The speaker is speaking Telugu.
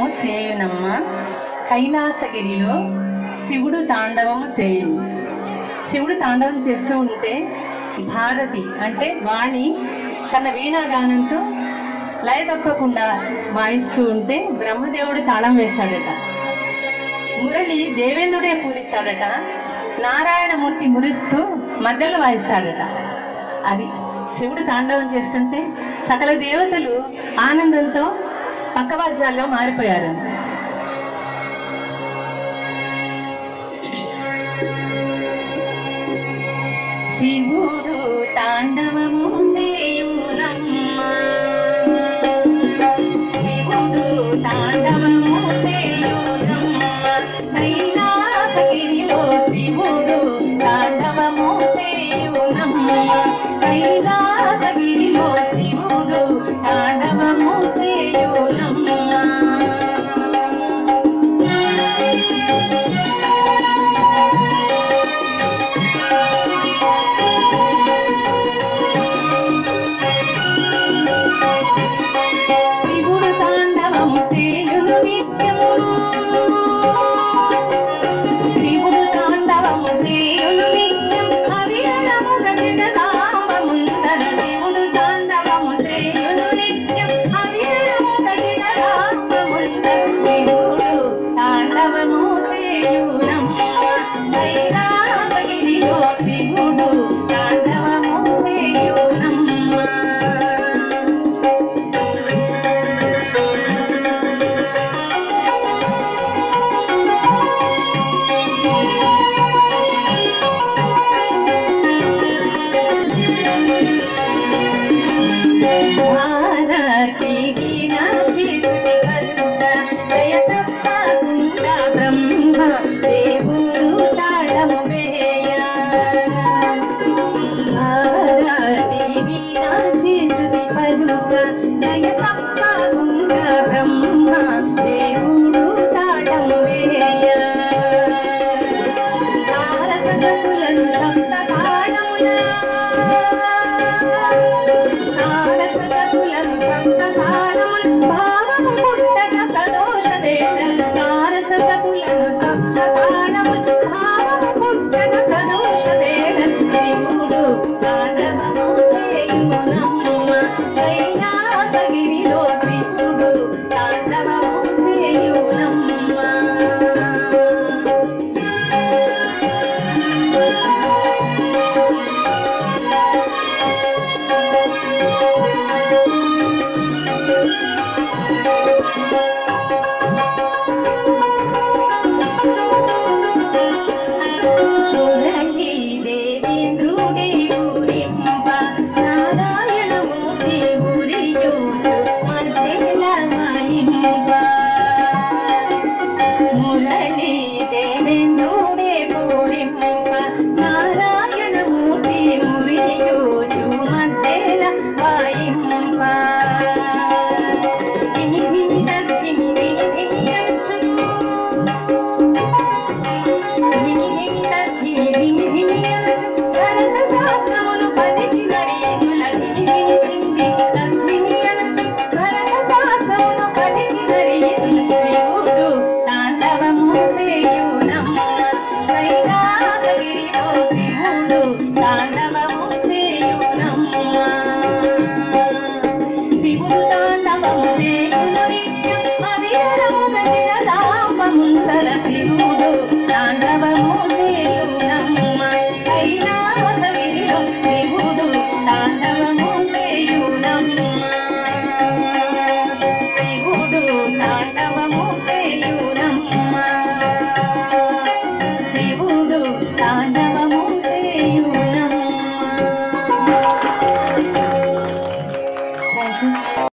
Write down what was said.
సేయునమ్మ కైలాసగిరిలో శివుడు తాండవము సేయును శివుడు తాండవం చేస్తూ ఉంటే భారతి అంటే వాణి తన వీణాగానంతో లయ తప్పకుండా వాయిస్తూ ఉంటే బ్రహ్మదేవుడు తాళం వేస్తాడట మురళి దేవేంద్రుడే పూరిస్తాడట నారాయణమూర్తి మురిస్తూ మధ్యలో వాయిస్తాడట అది శివుడు తాండవం చేస్తుంటే సకల దేవతలు ఆనందంతో పక్కవాద్యాల్లో మారిపోయారు శివుడు తాండవము సేయునమ్మ శివుడు తాండవము సేయునమ్మ కైలాసగిరిలో శివుడు తాండవము సేయునమ్మ కైలాసగిరిలో శివుడు తాండవము సేయునమ్మ శివుడు తాండవము సేయును నిత్యము శివుడు తాండవము సేయును నిత్యం అవిరళముగ జగదాంబముందర శివుడు తాండవము సేయును నిత్యం అవిరళముగ జగదాంబముందర శివుడు తాండవము సేయునమ్మ కైలాసగిరిలో శివుడు తాండవము సేయునమ్మ భారతికి నాచితి కలుగ జయతప్పకుండా బ్రహ్మ దేవుడు తాళము వేయ భారతికి నాచితి కలుగ జయతప్పకుండా బ్రహ్మ దేవుడు తాళము వేయ సారసతులను సప్తకాలమున సారసతులను సప్తకాలమున భావము పుట్టక ప్రదోష దేశ సారసతులను సప్తకాలమున భావము పుట్టక ప్రదోష దేశ శివుడు తాండవము చేయునమ్మ కైలాసగిరిలో శివుడు తాండవము చేయునమ్మ మురళీ దేవేంద్రుడే ఊరింప నారాయణమూర్తి ఊరియూచు మధ్యల మహింప మురళీ దేవేంద్రుడే ఊరింప నారాయణమూర్తి ఊరియూచు మధ్యల వాయింప ఇమిహిత తిమిహియంచు శివుడు తాండవము సేయును నిత్యం అవిరళముగ జగదాంబముందర శివుడు తాండవము సేయునమ్మ కైలాసగిరిలో శివుడు తాండవము సేయునమ్మ శివుడు తాండవము సేయునమ్మ శివుడు తాండవము